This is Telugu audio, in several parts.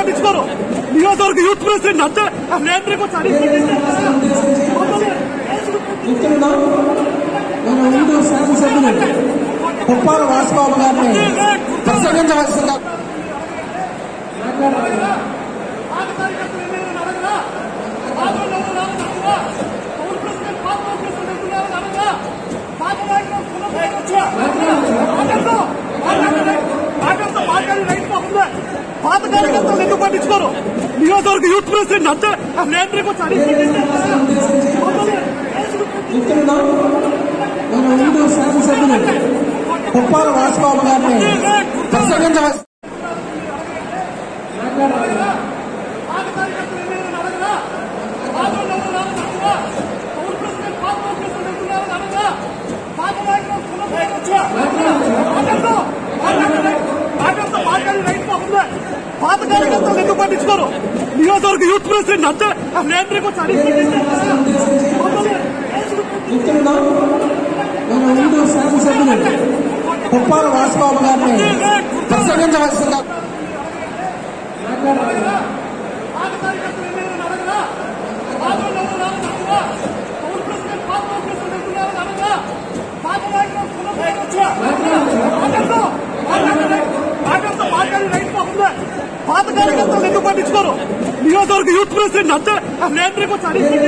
పట్టించుకోరు నియోజకవర్గ యూత్ ప్రెసిడెంట్ అంతే లేటర్కి వచ్చి అడిగి మిత్రులు మన ముందు శాసనసభ్యులు కుప్పాల వాసుబాబు గారిని ప్రసంగించవలసిందిగా పాత కార్యకర్తలు ఎందుకు పట్టించుకోరు నియోజకవర్గ యూత్ ప్రెసిడెంట్ అంతే లేటర్కి వచ్చి అడిగి మిత్రులు మన ముందు శాసనసభ్యులు కుప్పాల వాసుబాబు గారిని ప్రసంగించవలసి పాత కార్యకర్తలు ఎందుకు పట్టించుకోరు నియోజకవర్గ యూత్ ప్రెసిడెంట్ అంతే లేటర్కి వచ్చి అడిగి మిత్రులు మన ముందు శాసనసభ్యులు కుప్పాల వాసుబాబు గారిని ప్రసంగించవలసిందిగా పాత కార్యకర్తలు ఎందుకు పట్టించుకోరు నియోజకవర్గ యూత్ ప్రెసిడెంట్ అంతే లేటర్కి వచ్చి అడిగి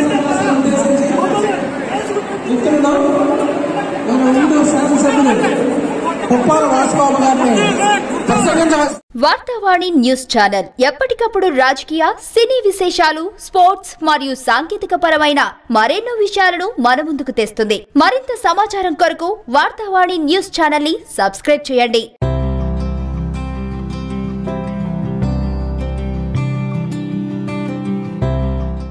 మిత్రులు మన ముందు శాసనసభ్యులు కుప్పాల వాసుబాబు గారిని ప్రసంగించవలసి వార్తావాణి న్యూస్ ఛానల్ ఎప్పటికప్పుడు రాజకీయ సినీ విశేషాలు స్పోర్ట్స్ మరియు సాంకేతిక పరమైన మరెన్నో విషయాలను మన ముందుకు తెస్తుంది మరింత సమాచారం కొరకు వార్తావాణి న్యూస్ ఛానల్ ని సబ్స్క్రైబ్ చేయండి